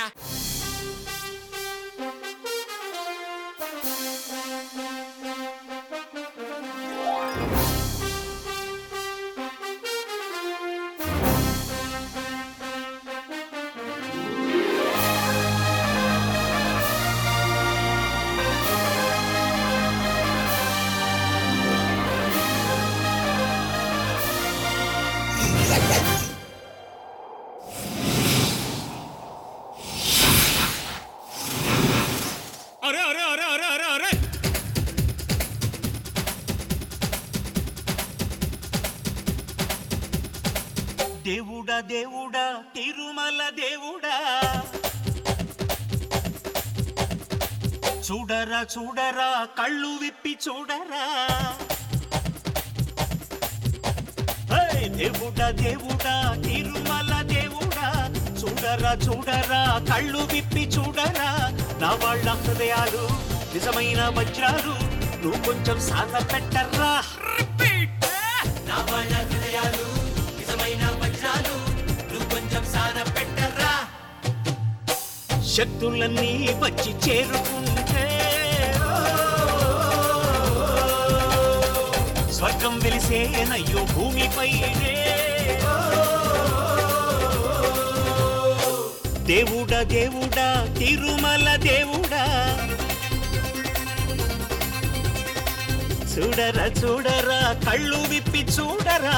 అరే అరే అరే అరే అరే అరే దేవుడా దేవుడా తిరుమల దేవుడా చూడరా చూడరా కళ్ళు విప్పి చూడరా హే, దేవుడా దేవుడా తిరుమల దేవుడా చూడరా చూడరా కళ్ళు విప్పి చూడరా నా వాళ్ళ హృదయాలు నిజమైన వజ్రాలు నువ్వు కొంచెం సాధ పెట్టర్రా నా వాళ్ళ హృదయాలు నిజమైన వజ్రాలు నువ్వు కొంచెం సాధ పెట్టర్రా శక్తులన్నీ వచ్చి చేరుకుంటే స్వర్గం వెలిసేనయ్యో భూమిపైనే దేవుడా దేవుడా తిరుమల దేవుడా చూడరా చూడరా కళ్ళు విప్పి చూడరా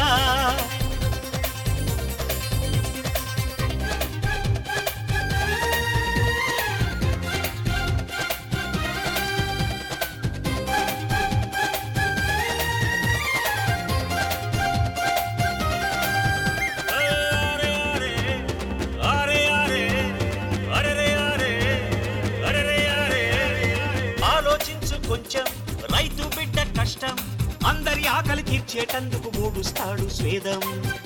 అరే అరే అరే అరే అరే అరే అరే అరే ఆలోచించు కొంచెం రైతు బిడ్డ కష్టం అందరి ఆకలి తీర్చేటందుకు మూడుస్తాడు స్వేదం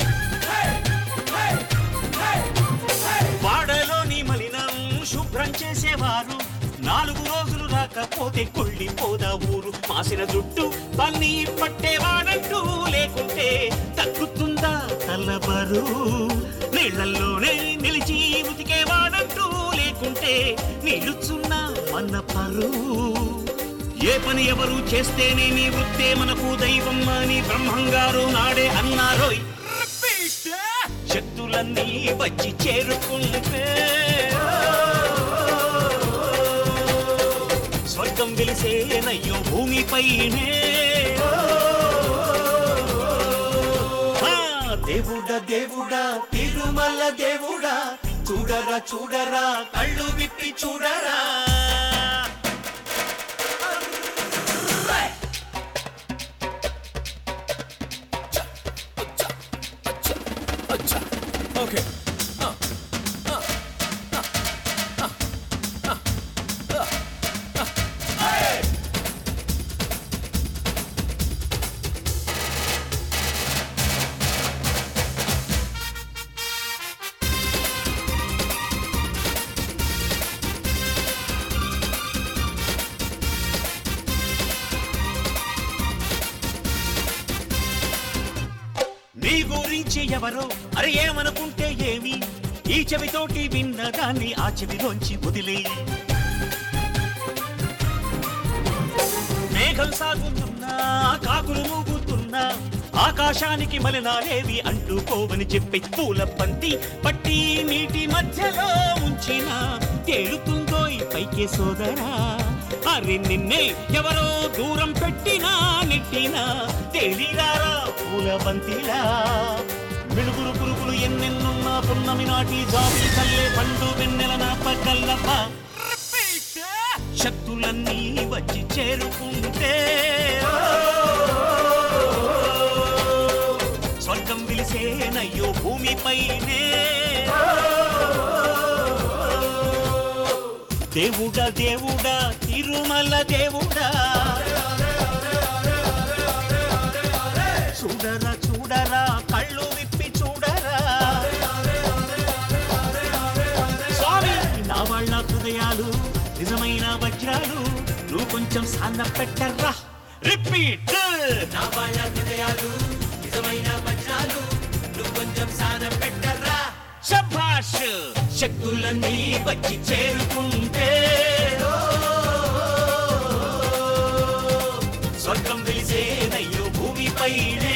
వాడలోని మలినం శుభ్రం చేసేవారు నాలుగు రోజులు రాకపోతే కొళ్ళిపోదా ఊరు మాసిన జుట్టు పన్ని పట్టేవాడంటూ లేకుంటే తగ్గుతుందా తలబరు నీళ్లల్లోనే నిలిచి ఉతికేవాడంటూ లేకుంటే నిలుచున్నా మన పరు ఏ పని ఎవరు చేస్తేనే నీ వృత్తే మనకు దైవం అని బ్రహ్మంగారు నాడే అన్నారోయ్ శక్తులన్నీ వచ్చి చేరుకుంటే స్వర్గం వెలిసేనయ్యో భూమిపైనే ఆ, దేవుడా దేవుడా తిరుమల దేవుడా చూడరా చూడరా కళ్ళు విప్పి చూడరా ఓకే నీ గురించి ఎవరో అరే ఏమనుకుంటే ఏమి ఈ చెవితోటి విన్న దాన్ని ఆ చెవిలోంచి వదిలే మేఘం సాగుతున్నా కాకులు మూగుతున్నా ఆకాశానికి మలినాలేవి అంటుకోవని చెప్పి పూల పంతి పట్టి నీటి మధ్యలో ఉంచిన తేలుతుందో ఈ పైకే సోదరా అరే నిన్నే ఎవరో దూరం పెట్టినా నెట్టినా తేలిరారా పూల బంతిలా మిడుగురు పురుగులు ఎన్నెన్నున్నా పున్నమి నాటి జాబి కల్లే పండు వెన్నెల నా పక్కల్లప్ప శక్తులన్నీ వచ్చి చేరుకుంటే స్వర్గం విలిసేనయ్యో భూమిపైనే దేవుడా దేవుడా తిరుమల దేవుడా చూడరా చూడరా కళ్ళు విప్పి చూడరా స్వామి నా వాళ్ళ హృదయాలు నిజమైన వజ్రాలు నువ్వు కొంచెం సాన్న పెట్టర్రా రిపీట్ నా వాళ్ళ హృదయాలు నిజమైన వజ్రాలు నువ్వు కొంచెం సాన పెట్టర్రా శభాష్ శక్తులన్నీ వచ్చి చేరుకుంటే ఓ, స్వర్గం వెలిసేనయ్యో భూమిపైనే